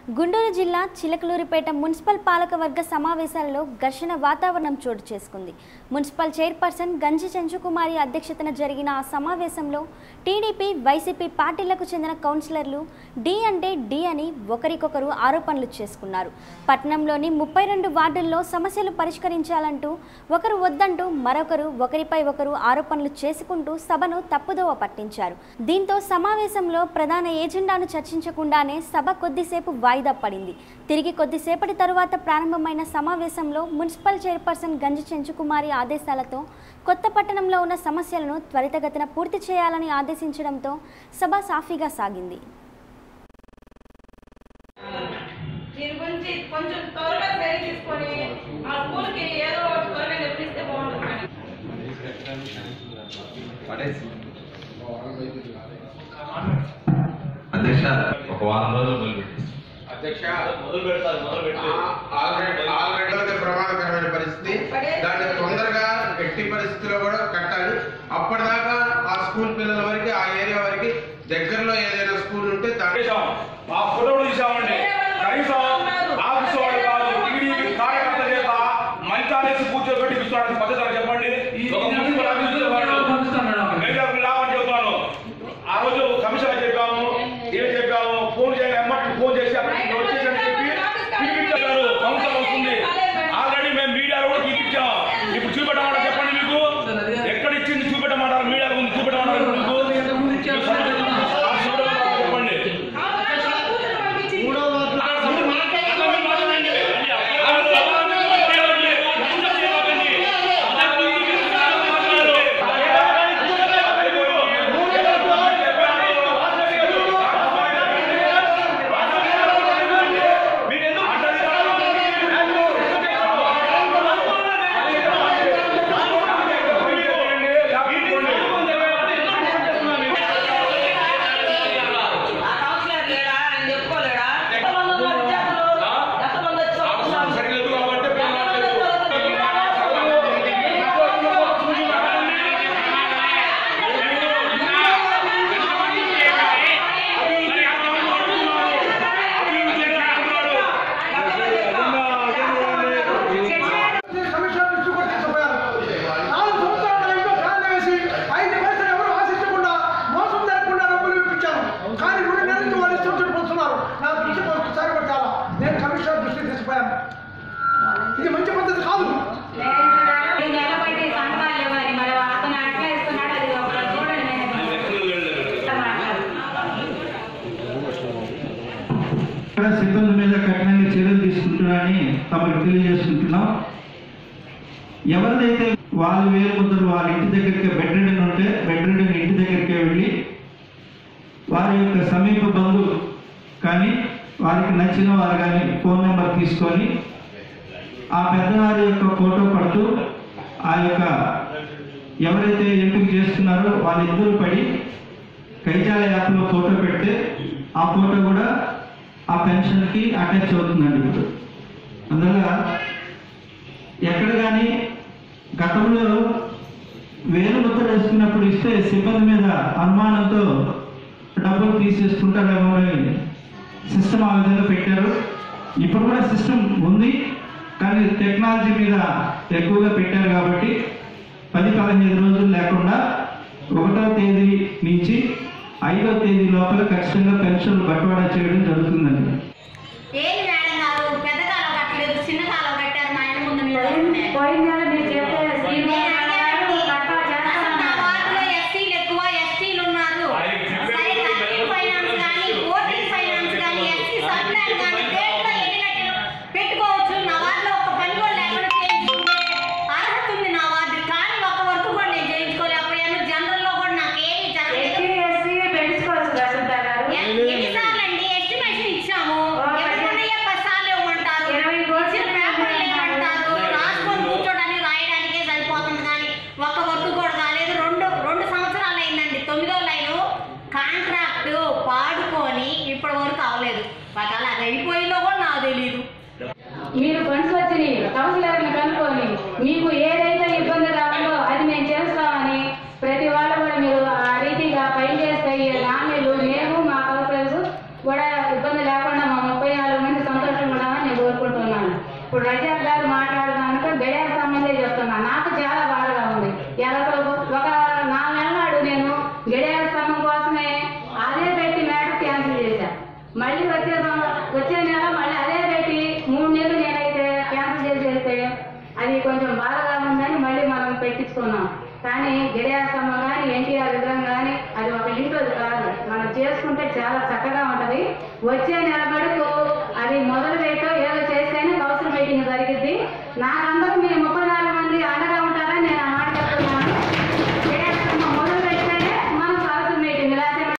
గుంటూరు జిల్లా చిలకలూరిపేట మున్సిపల్ పాలకవర్గ సమావేశాలలో ఘర్షణ వాతావరణం చోటు చేసుకుంది మున్సిపల్ చైర్పర్సన్ గంజి చెంచుకుమారి అధ్యక్షతన జరిగిన ఆ సమావేశంలో టీడీపీ వైసీపీ పార్టీలకు చెందిన కౌన్సిలర్లు డి అంటే డి అని ఒకరికొకరు ఆరోపణలు చేసుకున్నారు పట్టణంలోని ముప్పై రెండు వార్డుల్లో సమస్యలు పరిష్కరించాలంటూ ఒకరు వద్దంటూ మరొకరు ఒకరిపై ఒకరు ఆరోపణలు చేసుకుంటూ సభను తప్పుదోవ పట్టించారు దీంతో సమావేశంలో ప్రధాన ఏజెండాను చర్చించకుండానే సభ కొద్దిసేపు వాయిదా పడింది తిరిగి కొద్దిసేపటి తరువాత ప్రారంభమైన సమావేశంలో మున్సిపల్ చైర్పర్సన్ గంజి చెంచుకుమారి ఆదేశాలతో కొత్త పట్టణంలో ఉన్న సమస్యలను త్వరితగతిన పూర్తి చేయాలని ఆదేశించడంతో సభ సాఫీగా సాగింది దీని గురించి కొంచెం త్వరగా సరి తీసుకొని ఆ స్కూల్కి ఏదో ఒకటి త్వరగా చెప్పిస్తే బాగుంటుంది అధ్యక్ష ఒక వారం రోజులు మొదలుపెట్టి అధ్యక్ష మొదలు పెడతారు మొదలు పెట్టి ఆల్రెడీ ఆల్రెడీ ప్రమాదకరమైన పరిస్థితి దాన్ని తొందరగా ఎట్టి పరిస్థితిలో కూడా కట్టాలి అప్పటిదాకా ఆ స్కూల్ పిల్లల వరకు ఆ ఏరియా వరకు దగ్గరలో ఏదైనా స్కూల్ ఉంటే దాన్ని చేశాం ఆ ఫోటోలు తీసామండి కనీసం ఆఫీస్ వాళ్ళు కాదు టీడీపీ కార్యకర్త చేత మంచాలేసి కూర్చోబెట్టి ఇస్తున్నాడు పద్ధతి చెప్పండి ఒక మున్సిపల్ ఆఫీసులో వాళ్ళు నేను లాభం చెబుతున్నాను ఆ రోజు కమిషనర్ చెప్పాము ఏం చెప్పాము ఫోన్ చేయాలి ఎమ్మటి ఫోన్ చేసి అక్కడికి వచ్చేసని చెప్పి పిలిపించారు కౌన్సిల్ వస్తుంది ఆల్రెడీ మేము మీడియాలో కూడా చూపించాం ఇప్పుడు చూపెట్టమంటారు చెప్పండి మీకు ఎక్కడ ఇచ్చింది చూపెట్టమంటారు మీడియా ముందు చూపెట్టమంటారు మీకు చెప్పండి ఆ కౌన్సిలర్ లేడా ఆయన చెప్పుకోలేడా ఎంతమంది ఉన్నారు విద్యార్థులు ఎంతమంది వచ్చి చదువుతున్నారు? కమిషన్ నుంచి కూడా తీసుకుపోయారు నాలుగు సంవత్సరాల ఇంట్లో ఫ్యాన్ వేసి ఐదు పైసలు ఎవరు ఆశించకుండా మోసం జరగకుండా డబ్బులు ఇప్పించాను కానీ రెండు నెలల నుంచి వాళ్ళు ఇష్టం చూసుకుంటున్నారు నా దృష్టి ఒకసారి పెట్టాలా నేను కమిషనర్ దృష్టికి తీసుకుపోయాను ఇది మంచి పద్ధతి కాదు నిలబడి సంతకాలు ఇవ్వాలి మరి అతను అట్లా ఇస్తున్నాడు అది ఒకరు చూడండి నేను మాట్లాడు ఇక్కడ సిబ్బంది మీద కఠినంగా చర్యలు తీసుకుంటున్నారని తమకు తెలియజేసుకుంటున్నాం ఎవరిదైతే వాళ్ళు వేరు ముద్దరు వాళ్ళ ఇంటి దగ్గరికి బెడ్ రిడన్ ఉంటే బెడ్ రిడన్ ఇంటి దగ్గరికి వెళ్ళి వారి యొక్క సమీప బంధువు కానీ వారికి నచ్చిన వారు కానీ ఫోన్ నెంబర్ తీసుకొని ఆ పెద్దవారి యొక్క ఫోటో పడుతూ ఆ యొక్క ఎవరైతే ఎంపిక చేస్తున్నారో వాళ్ళిద్దరూ పడి కైజాల యాప్లో ఫోటో పెడితే ఆ ఫోటో కూడా ఆ పెన్షన్కి అటాచ్ అవుతుందండి ఇప్పుడు అందువల్ల ఎక్కడ కానీ గతంలో వేలు ముద్ర వేసుకున్నప్పుడు ఇస్తే సిబ్బంది మీద అనుమానంతో డబ్బులు తీసేసుకుంటారేమో అని సిస్టమ్ ఆ విధంగా పెట్టారు ఇప్పుడు కూడా సిస్టమ్ ఉంది కానీ టెక్నాలజీ మీద ఎక్కువగా పెట్టారు కాబట్టి పది పదిహేను రోజులు లేకుండా ఒకటో తేదీ నుంచి ఐదో తేదీ లోపల ఖచ్చితంగా పెన్షన్లు బట్వాడా చేయడం జరుగుతుందండి ఏంటి మేడం గారు పెద్ద కాలం కట్టలేదు చిన్న కాలం కట్టారు మా ఇంటి ముందు మీరు వస్తుంటే. పోయిన నెల మీరు చెప్పే స్కీమ్ నేను అడిగాను, కట్టా అసలు నా చేస్తాను వార్డులో ఎస్సీలు ఎక్కువ ఎస్టీలు ఉన్నారు సరే థర్టీ ఫైనాన్స్ కానీ ఓటీ ఫైనాన్స్ కానీ ఎస్సీ సప్లైన్ కానీ దేంట్లో ఎన్ని లక్షలు పెట్టుకోవచ్చు నా వార్డులో ఒక పని కూడా లేకుండా చేయించుకుంటే అర్హత ఉంది నా వార్డు కానీ ఒక వర్క్ కూడా నేను చేయించుకోలేకపోయాను జనరల్లో కూడా నాకు ఏమీ జరగలేదు ఎస్సీ ఎస్సీ పెంచుకోవచ్చు కదా సుల్తాన్ గారు ఎన్నిసార్లు అండి ఎస్టిమేషన్ ఇచ్చాము ఎవరికున్నాయో పది సార్లు ఇవ్వమంటారు ఇరవై కోట్లు ఇచ్చిన పేపర్లు ఇవ్వమంటారు రాసుకొని కూర్చోడానికి రాయడానికే సరిపోతుంది కానీ ఒక్క వర్క్ కూడా కాలేదు రెండు రెండు సంవత్సరాలు అయిందండి తొమ్మిదో లైను కాంట్రాక్ట్ పాడుకొని ఇప్పటి వరకు అవ్వలేదు ఒకవేళ అది అయిపోయిందో కూడా నాకు తెలియదు మీరు ఫండ్స్ వచ్చి కౌన్సిలర్ని కనుక్కొని మీకు ఏదైతే ఇబ్బంది రావాలో అది మేము చేస్తామని ప్రతి వాళ్ళు కూడా మీరు ఆ రీతిగా పని చేస్తే ఈ నాణ్యులు మేము మా కౌన్సిలర్స్ కూడా ఇబ్బంది లేకుండా మా ముప్పై నాలుగు చెప్తున్నా నాకు చాలా బాధగా ఉంది ఎలాగో ఒక నాలుగు నెలల నాడు నేను గడియార స్తంభం కోసమే అదే పెట్టి మ్యాటర్ క్యాన్సిల్ చేశా మళ్ళీ వచ్చే సం- వచ్చే నెల మళ్ళీ అదే పెట్టి మూడు నెలలు నేనైతే క్యాన్సిల్ చేసేస్తే అది కొంచెం బాధగా ఉందని మళ్ళీ మనం పెట్టించుకున్నాం కానీ గిరియాల స్తంభం కానీ ఎన్టీఆర్ విగ్రహం కానీ అది ఒక ఇంట్లో కాదు మనం చేసుకుంటే చాలా చక్కగా ఉంటది వచ్చే నెల వరకు అది మొదలు పెట్టో ఏదో చేస్తేనే కౌన్సిల్ మీటింగ్ జరిగింది నాకందరూ మీరు ముప్పై